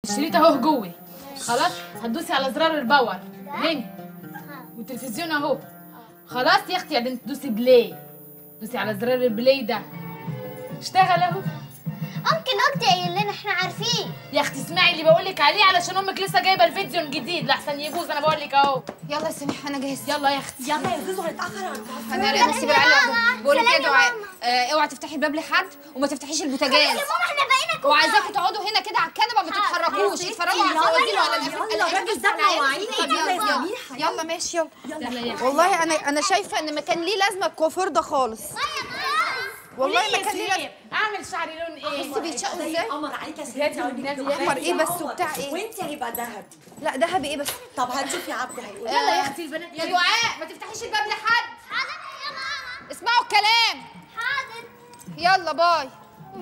الشريط اهو جوه خلاص هتدوسي على زرار الباور هنا والتلفزيون اهو خلاص يا اختي بعدين تدوسي بلاي دوسي على زرار البلاي ده اشتغل اهو ممكن اختي قايل لنا احنا عارفين يا اختي اسمعي اللي بقول لك عليه علشان امك لسه جايبه الفيديو الجديد لحسن يبوظ انا بقول لك اهو يلا يا سميح انا جاهزه يلا يا اختي يلا يا زوزو هنتاخر على انا رايقه نسيب العيال لوحدهم بقول لك ايه يا سلام يا دعاء ماما. آه، اوعي تفتحي الباب لحد وما تفتحيش البوتاجاز يا ماما احنا بقينا كبار وعايزاكم تقعدوا هنا كده على الكنبه ما تتحركوش اتفرجوا على الفوازير وعلى الافلام يلا الراجل ده مواعيد طب يلا يا يلا سميحه يلا ماشي يلا يلا يا اختي والله انا انا شايفه ان ما كان ليه لازمه الكوافير ده خالص والله ما كان ليه لازمه اعمل شعري لون ايه بصي بيتشقوا زي ازاي القمر عليك يا هاتي ستي والنبي. قمر ايه بس وبتاع ايه وانت هيبقى ذهب لا ذهبي ايه بس طب هنشوف يا عبد هيقول يلا يا اختي البنات يا دعاء ما تفتحيش الباب لحد حاضر يا ماما اسمعوا الكلام حاضر يلا باي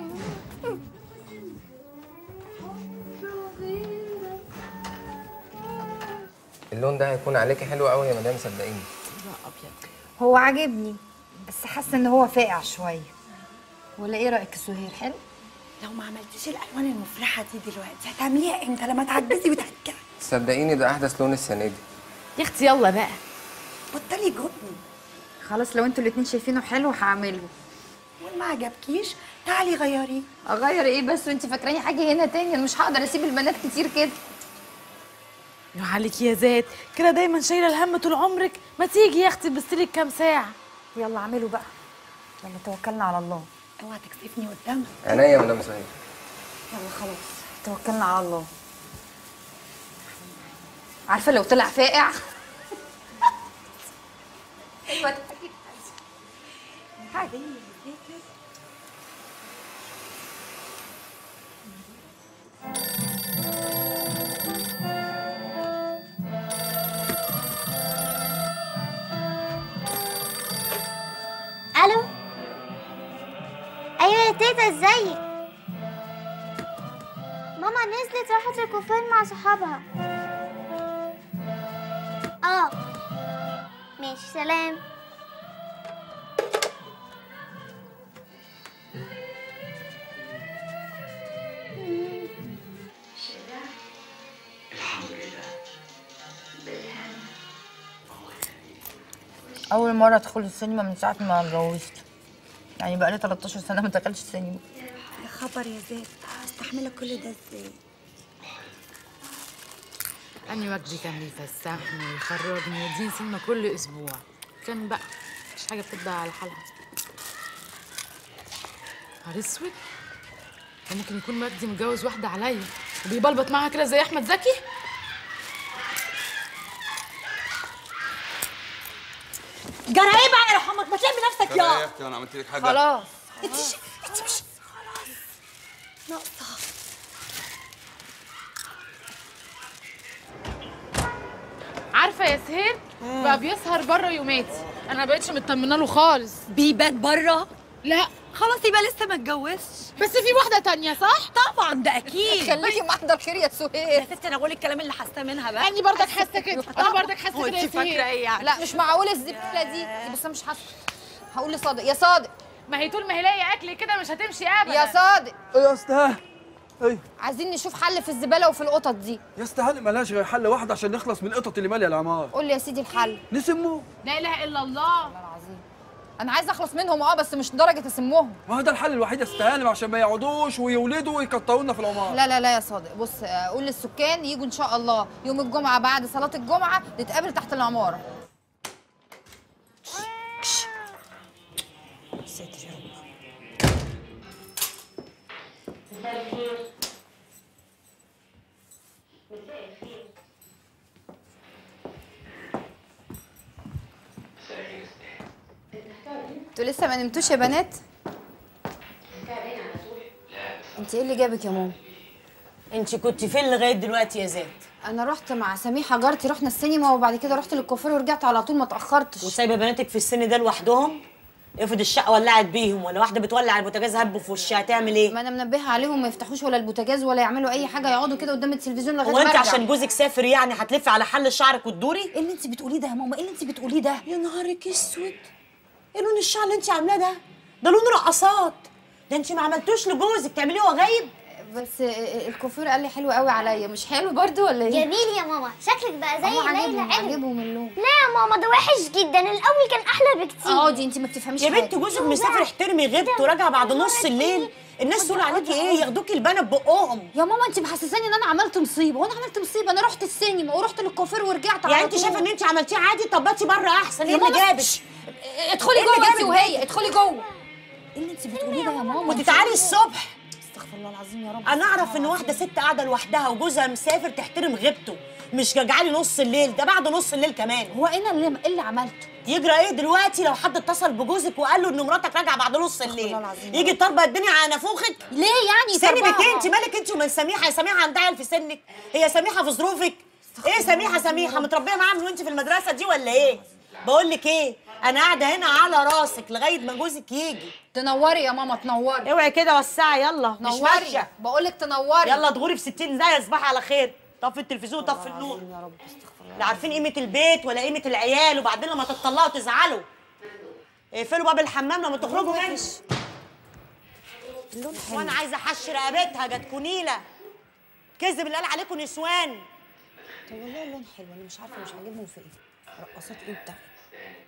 اللون ده هيكون عليكي حلو قوي يا مدام صدقيني هو عاجبني بس حاسه ان هو فاقع شويه ولا ايه رايك يا سهير حلو لو ما عملتيش الالوان المفرحه دي دلوقتي هتعمليها امتى لما تعجزي وتهكري صدقيني ده احدث لون السنه دي يا اختي يلا بقى بطلي جبني خلاص لو انتوا الاتنين شايفينه حلو هعمله وما عجبكيش تعالي غيريه اغير ايه بس وانت فاكراني حاجه هنا تاني انا مش هقدر اسيب البنات كتير كده يا عليك يا زاد كده دايما شايله الهم طول عمرك ما تيجي يا اختي تبصلك كام ساعه يلا اعمله بقى يلا توكلنا على الله اوعى تكسفني قدامها عينيا يا مدام سهير يلا خلاص توكلنا على الله عارفه لو طلع فاقع ايوه الو ايوه يا تيتا ازيك ماما نزلت راحت الكوفين مع صحابها اه ماشي سلام اول مره ادخل السينما من ساعه ما اتجوزت يعني بقى لي 13 سنه ما دخلتش السينما يا خبر يا زيد استحملك كل ده ازاي أني وجدي كان بيفسحني ويخرجني ويديني سينما كل أسبوع كان بقى مش حاجة بتبدأ على حالها نهار أسود ده ممكن يكون مجدي متجوز واحدة عليا وبيبلبط معاها كده زي أحمد زكي جرى ايه بقى يا رحمك ما تلمي نفسك يا يا اختي انا عملت لك حاجه خلاص انت ش... انت مش خلاص ناقصه عارفة يا سهير بقى بيسهر بره يوماتي أنا ما بقتش مطمنة له خالص بيبات بره لا خلاص يبقى لسه ما اتجوزش بس في واحدة تانية صح؟ طبعا ده اكيد خليكي محضر خير يا يا سهير ستي انا بقول الكلام اللي حاسه منها بقى أني برضك حاسة كده أنا برضك حاسة هو كده يا انت فاكره سهير ايه يعني لا مش معقوله الزباله دي دي بس أنا مش حاسه هقول لصادق يا صادق ما هي طول ما هي لاقية أكل كده مش هتمشي أبدا يا صادق ايه يا استاذ ايه عايزين نشوف حل في الزباله وفي القطط دي يا استاذ ملهاش غير حل واحد عشان نخلص من القطط اللي ماليه العمار قول لي يا سيدي الحل نسموه لا إله إلا الله العظيم انا عايزه اخلص منهم اه بس مش درجه اسمهم ما هو ده الحل الوحيد يا استاذ عشان ما يقعدوش ويولدوا ويكتروا لنا في العمار لا لا لا يا صادق بص آه، قول للسكان يجوا ان شاء الله يوم الجمعه بعد صلاه الجمعه نتقابل تحت العماره ساتر يا رب انتوا لسه ما نمتوش يا بنات انت ايه اللي جابك يا ماما انت كنت فين لغايه دلوقتي يا زاد انا رحت مع سميحه جارتي رحنا السينما وبعد كده رحت للكوافير ورجعت على طول ما اتاخرتش وسايبه بناتك في السن ده لوحدهم افرض الشقه ولعت بيهم ولا واحده بتولع البوتاجاز هب في وشها هتعمل ايه ما انا منبهه عليهم ما يفتحوش ولا البوتاجاز ولا يعملوا اي حاجه يقعدوا كده قدام التلفزيون لغايه هو ما انت ارجع عشان جوزك سافر يعني هتلفي على حل شعرك وتدوري ايه اللي انت بتقوليه ده يا ماما ايه اللي انت بتقوليه ده يا نهارك اسود ايه لون الشعر اللي انت عاملاه ده ده لون رقصات ده انت ما عملتوش لجوزك تعمليه وهو غايب بس الكوفير قال لي حلو قوي عليا مش حلو برضو ولا ايه جميل يا ماما شكلك بقى زي هو ليلى عاجبهم علم عاجبهم اللون لا يا ماما ده وحش جدا الاول كان احلى بكتير اقعدي انت ما بتفهميش يا حاجة. بنت جوزك مسافر احترمي غبت وراجع بعد نص الليل الناس تقول عليكي ايه ياخدوكي البنا ببقهم يا ماما انت محسساني ان انا عملت مصيبه وانا عملت مصيبه انا رحت السينما ورحت للكوافير ورجعت على يعني انت طول. شايفه ان انت عملتيه عادي طباتي بره احسن ايه يا اللي ماما جابك شش. ادخلي إيه اللي جوه انت جابك وهي ادخلي جوه ايه اللي انت بتقوليه ده يا ماما وتتعالي الصبح استغفر الله العظيم يا رب انا اعرف ان واحده ست قاعده لوحدها وجوزها مسافر تحترم غيبته مش جعلي نص الليل ده بعد نص الليل كمان هو انا اللي إيه اللي عملته يجرى ايه دلوقتي لو حد اتصل بجوزك وقال له ان مراتك راجعه بعد نص الليل الله العظيم يا يجي طربه الدنيا على نافوخك ليه يعني سيبك طربعها؟ انت مالك انت ومن سميحه يا سميحه عندها عيل في سنك هي سميحه في ظروفك ايه سميحه سميحه متربيه معاها من وانت في المدرسه دي ولا ايه بقول لك ايه انا قاعده هنا على راسك لغايه ما جوزك يجي تنوري يا ماما تنوري اوعي كده وسعي يلا مش تنوري ماشيه بقول لك تنوري يلا تغوري في 60 دقيقه صباحي على خير طفي التلفزيون طفي النور يا رب استغفر الله لا عارفين قيمه البيت ولا قيمه العيال وبعدين لما تطلقوا تزعلوا اقفلوا باب الحمام لما تخرجوا منه وانا عايزه احشي رقبتها جت كونيله كذب اللي قال عليكم نسوان طب والله اللون حلو انا مش عارفه مش عاجبهم في ايه رقصات ايه بتاع